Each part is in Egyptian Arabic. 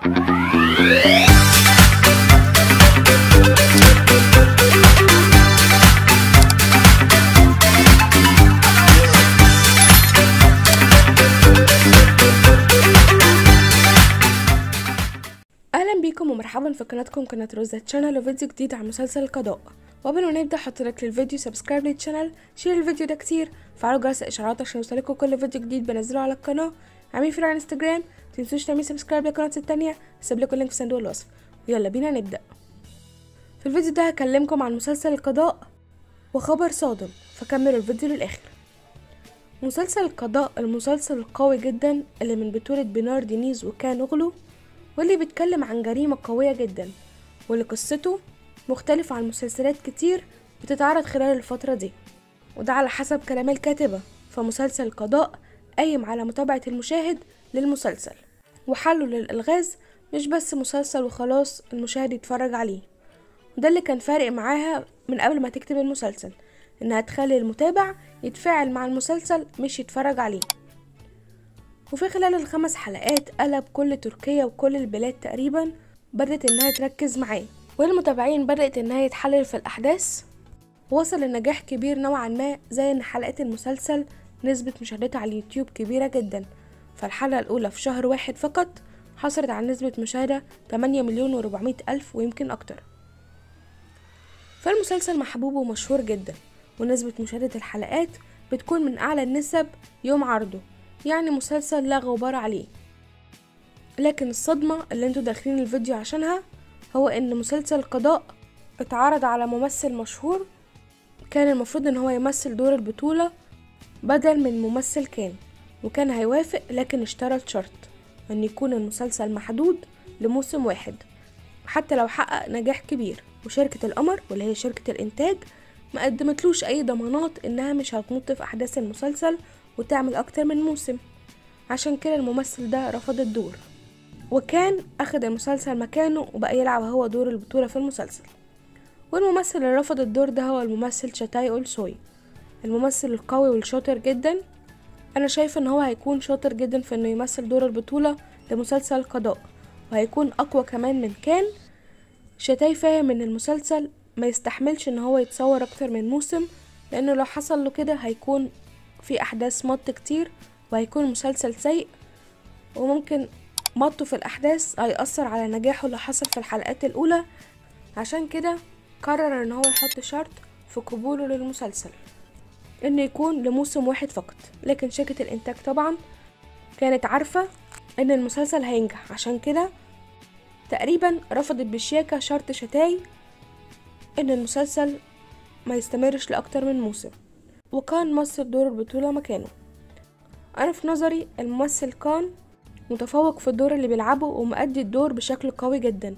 اهلا بيكم ومرحبا في قناتكم قناه روزا تشانل وفيديو جديد عن مسلسل القضاء وقبل ما نبدا حط لايك للفيديو سبسكرايب للشانل شير الفيديو ده كتير فعلوا جرس الاشعارات عشان يوصلكوا كل فيديو جديد بنزله على القناه عاملين فيديو على انستجرام متنسوش تعملوا سبسكرايب للقناه التانية هسيب لكم اللينك في صندوق الوصف يلا بينا نبدا في الفيديو ده هكلمكم عن مسلسل القضاء وخبر صادم فكملوا الفيديو للاخر مسلسل القضاء المسلسل القوي جدا اللي من بطولة بنار دينيز وكان اغلو واللي بيتكلم عن جريمة قوية جدا واللي قصته مختلفة عن مسلسلات كتير بتتعرض خلال الفترة دي وده على حسب كلام الكاتبة فمسلسل القضاء قايم على متابعة المشاهد للمسلسل وحله للألغاز مش بس مسلسل وخلاص المشاهد يتفرج عليه وده اللي كان فارق معاها من قبل ما تكتب المسلسل انها تخلي المتابع يتفاعل مع المسلسل مش يتفرج عليه وفي خلال الخمس حلقات قلب كل تركيا وكل البلاد تقريبا بدأت انها تركز معاه والمتابعين بدأت انها تحلل في الأحداث وصل لنجاح كبير نوعا ما زي ان حلقات المسلسل نسبة مشاهدتها على اليوتيوب كبيرة جدا فالحلقة الأولى في شهر واحد فقط حصلت على نسبة مشاهدة 8 مليون وربعمية ألف ويمكن أكتر فالمسلسل محبوب ومشهور جدا ونسبة مشاهدة الحلقات بتكون من أعلى النسب يوم عرضه يعني مسلسل لا غبار عليه لكن الصدمة اللي انتوا داخلين الفيديو عشانها هو ان مسلسل قضاء اتعرض على ممثل مشهور كان المفروض ان هو يمثل دور البطولة بدل من ممثل كان وكان هيوافق لكن اشترط شرط ان يكون المسلسل محدود لموسم واحد حتى لو حقق نجاح كبير وشركة القمر واللي هي شركة الانتاج ما قدمتلوش اي ضمانات انها مش هتمط في احداث المسلسل وتعمل اكتر من موسم عشان كده الممثل ده رفض الدور وكان اخد المسلسل مكانه وبقى يلعب هو دور البطولة في المسلسل والممثل اللي رفض الدور ده هو الممثل شتاي أولسوي الممثل القوي والشاطر جدا انا شايفه ان هو هيكون شاطر جدا في انه يمثل دور البطولة لمسلسل القضاء وهيكون اقوى كمان من كان شتاي فاهم ان المسلسل ما يستحملش ان هو يتصور اكتر من موسم لانه لو حصل له كده هيكون في احداث مط كتير وهيكون مسلسل سيء وممكن مطه في الاحداث هيأثر على نجاحه اللي حصل في الحلقات الاولى عشان كده قرر ان هو يحط شرط في قبوله للمسلسل انه يكون لموسم واحد فقط لكن شركة الانتاج طبعا كانت عارفة ان المسلسل هينجح عشان كده تقريبا رفضت بشياكة شرط شتاي ان المسلسل ما يستمرش لأكتر من موسم وكان مثل دور البطولة مكانه أنا في نظري الممثل كان متفوق في الدور اللي بيلعبه ومؤدي الدور بشكل قوي جدا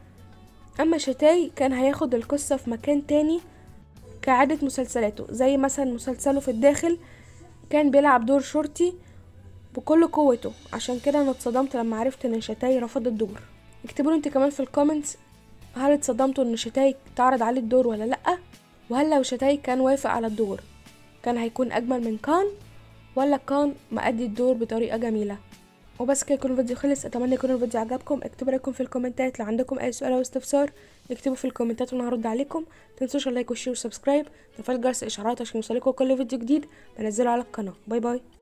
أما شتاي كان هياخد القصة في مكان تاني كعادة مسلسلاته زي مثلا مسلسله في الداخل كان بيلعب دور شرطي بكل قوته عشان كده انا اتصدمت لما عرفت ان شتاي رفض الدور اكتبوا انت كمان في الكومنتس هل اتصدمتوا ان شتاي تعرض عليه الدور ولا لأ وهل لو شتاي كان وافق على الدور كان هيكون اجمل من كان ولا كان مأدي الدور بطريقة جميلة وبس كده يكون الفيديو خلص اتمنى يكون الفيديو عجبكم اكتبوا رايكم في الكومنتات لو عندكم اي سؤال او استفسار اكتبوا في الكومنتات وانا هرد عليكم متنسوش اللايك والشير والسبسكرايب وتفعيل جرس الاشعارات عشان يوصلكوا كل فيديو جديد بنزله على القناه باي باي